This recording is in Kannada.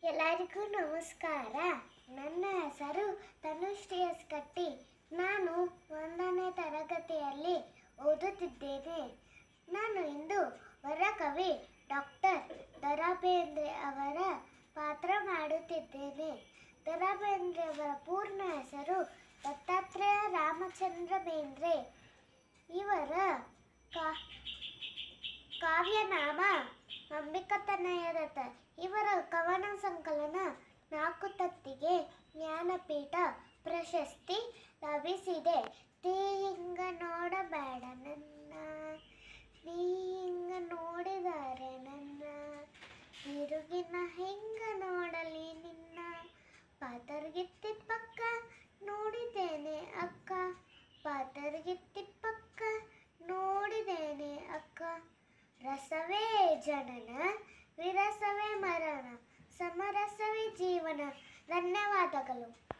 ಎಲ್ಲರಿಗೂ ನಮಸ್ಕಾರ ನನ್ನ ಹೆಸರು ತನುಶ್ರೀ ಎಸ್ ಕಟ್ಟಿ ನಾನು ಒಂದನೇ ತರಗತಿಯಲ್ಲಿ ಓದುತ್ತಿದ್ದೇನೆ ನಾನು ಇಂದು ವರಕವಿ ಡಾಕ್ಟರ್ ದ ಬೇಂದ್ರೆ ಅವರ ಪಾತ್ರ ಮಾಡುತ್ತಿದ್ದೇನೆ ದ ಬೇಂದ್ರೆ ಅವರ ಪೂರ್ಣ ಹೆಸರು ದತ್ತಾತ್ರೇಯ ರಾಮಚಂದ್ರ ಬೇಂದ್ರೆ ಇವರ ಕಾ ಕಾವ್ಯನಾಮ ಅಂಬಿಕತನಯದತ್ತ ಇವರ ಕವನ ಸಂಕಲನ ನಾಲ್ಕು ತತ್ತಿಗೆ ಜ್ಞಾನಪೀಠ ಪ್ರಶಸ್ತಿ ಲಭಿಸಿದೆ ನೀ ಹಿಂಗ ನೋಡಬೇಡ ನನ್ನ ನೀ ಹಿಂಗ ನೋಡಿದರೆ ನನ್ನ ತಿರುಗಿನ ಹಿಂಗ ನೋಡಲಿ ನಿನ್ನ ಪಾತರ್ಗಿತ್ತಿದ ಪಕ್ಕ ನೋಡಿದ್ದೇನೆ ಅಕ್ಕ ಪಾತರ್ಗಿತ್ತಿದ ಪಕ್ಕ ನೋಡಿದ್ದೇನೆ ಅಕ್ಕ ರಸವೇ ಜನನ ವಿರಸವೇ ಮರಣ ಸಮರಸವೇ ಜೀವನ ಧನ್ಯವಾದಗಳು